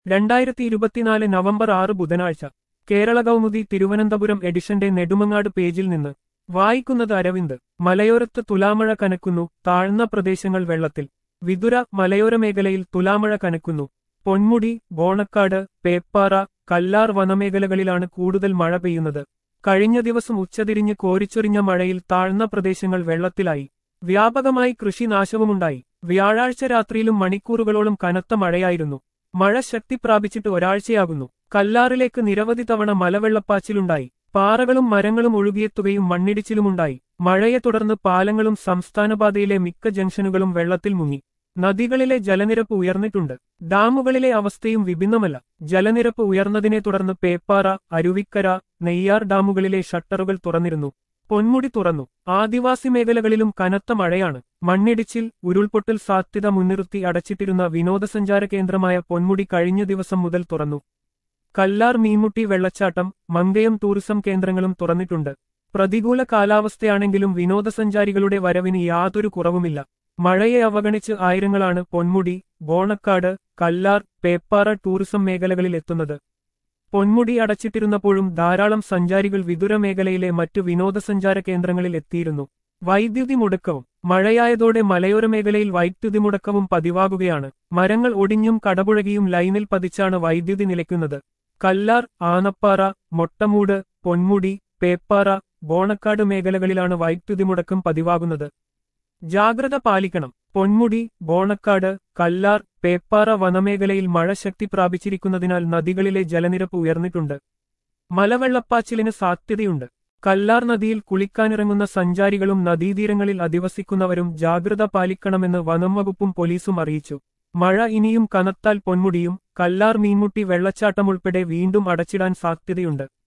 രണ്ടായിരത്തി ഇരുപത്തിനാല് നവംബർ ആറ് ബുധനാഴ്ച കേരള കൗമുദി തിരുവനന്തപുരം എഡിഷന്റെ നെടുമങ്ങാട് പേജിൽ നിന്ന് വായിക്കുന്നത് അരവിന്ദ് മലയോരത്ത് തുലാമഴ കനക്കുന്നു താഴ്ന്ന പ്രദേശങ്ങൾ വെള്ളത്തിൽ വിതുര മലയോര മേഖലയിൽ തുലാമഴ കനക്കുന്നു പൊന്മുടി ബോണക്കാട് പേപ്പാറ കല്ലാർ വനമേഖലകളിലാണ് കൂടുതൽ മഴ പെയ്യുന്നത് കഴിഞ്ഞ ദിവസം ഉച്ചതിരിഞ്ഞ് കോരിച്ചൊരിഞ്ഞ മഴയിൽ താഴ്ന്ന പ്രദേശങ്ങൾ വെള്ളത്തിലായി വ്യാപകമായി കൃഷിനാശവുമുണ്ടായി വ്യാഴാഴ്ച രാത്രിയിലും മണിക്കൂറുകളോളം കനത്ത മഴയായിരുന്നു മഴ ശക്തി പ്രാപിച്ചിട്ട് ഒരാഴ്ചയാകുന്നു കല്ലാറിലേക്ക് നിരവധി തവണ മലവെള്ളപ്പാച്ചിലുണ്ടായി പാറകളും മരങ്ങളും ഒഴുകിയെത്തുകയും മണ്ണിടിച്ചിലുമുണ്ടായി മഴയെ തുടർന്ന് പാലങ്ങളും സംസ്ഥാനപാതയിലെ മിക്ക ജംഗ്ഷനുകളും വെള്ളത്തിൽ മുങ്ങി നദികളിലെ ജലനിരപ്പ് ഉയർന്നിട്ടുണ്ട് ഡാമുകളിലെ അവസ്ഥയും വിഭിന്നമല്ല ജലനിരപ്പ് ഉയർന്നതിനെ തുടർന്ന് പേപ്പാറ അരുവിക്കര നെയ്യാർ ഡാമുകളിലെ ഷട്ടറുകൾ തുറന്നിരുന്നു പൊന്മുടി തുറന്നു ആദിവാസി മേഖലകളിലും കനത്ത മഴയാണ് മണ്ണിടിച്ചിൽ ഉരുൾപൊട്ടൽ സാധ്യത മുൻനിർത്തി അടച്ചിട്ടിരുന്ന വിനോദസഞ്ചാര കേന്ദ്രമായ പൊന്മുടി കഴിഞ്ഞ ദിവസം മുതൽ തുറന്നു കല്ലാർ മീൻമുട്ടി വെള്ളച്ചാട്ടം മങ്കയം ടൂറിസം കേന്ദ്രങ്ങളും തുറന്നിട്ടുണ്ട് പ്രതികൂല കാലാവസ്ഥയാണെങ്കിലും വിനോദസഞ്ചാരികളുടെ വരവിന് യാതൊരു കുറവുമില്ല മഴയെ അവഗണിച്ച് ആയിരങ്ങളാണ് പൊന്മുടി ബോണക്കാട് കല്ലാർ പേപ്പാറ ടൂറിസം മേഖലകളിൽ എത്തുന്നത് പൊന്മുടി അടച്ചിട്ടിരുന്നപ്പോഴും ധാരാളം സഞ്ചാരികൾ വിദുര മേഖലയിലെ മറ്റു വിനോദസഞ്ചാര കേന്ദ്രങ്ങളിൽ എത്തിയിരുന്നു വൈദ്യുതി മുടക്കവും മഴയായതോടെ മലയോര മേഖലയിൽ വൈദ്യുതി മുടക്കവും പതിവാകുകയാണ് മരങ്ങൾ ഒടിഞ്ഞും കടപുഴകിയും ലൈനിൽ പതിച്ചാണ് വൈദ്യുതി നിലയ്ക്കുന്നത് കല്ലാർ ആനപ്പാറ മൊട്ടമൂട് പൊന്മുടി പേപ്പാറ ബോണക്കാട് മേഖലകളിലാണ് വൈദ്യുതി മുടക്കം പതിവാകുന്നത് ജാഗ്രത പാലിക്കണം പൊന്മുടി ബോണക്കാട് കല്ലാർ പേപ്പാറ വനമേഖലയിൽ മഴ ശക്തി പ്രാപിച്ചിരിക്കുന്നതിനാൽ നദികളിലെ ജലനിരപ്പ് ഉയർന്നിട്ടുണ്ട് മലവെള്ളപ്പാച്ചിലിന് സാധ്യതയുണ്ട് കല്ലാർ നദിയിൽ കുളിക്കാനിറങ്ങുന്ന സഞ്ചാരികളും നദീതീരങ്ങളിൽ അധിവസിക്കുന്നവരും ജാഗ്രത പാലിക്കണമെന്ന് വനം വകുപ്പും പോലീസും അറിയിച്ചു മഴ ഇനിയും കനത്താൽ പൊന്മുടിയും കല്ലാർ മീൻമുട്ടി വെള്ളച്ചാട്ടം ഉൾപ്പെടെ വീണ്ടും അടച്ചിടാൻ സാധ്യതയുണ്ട്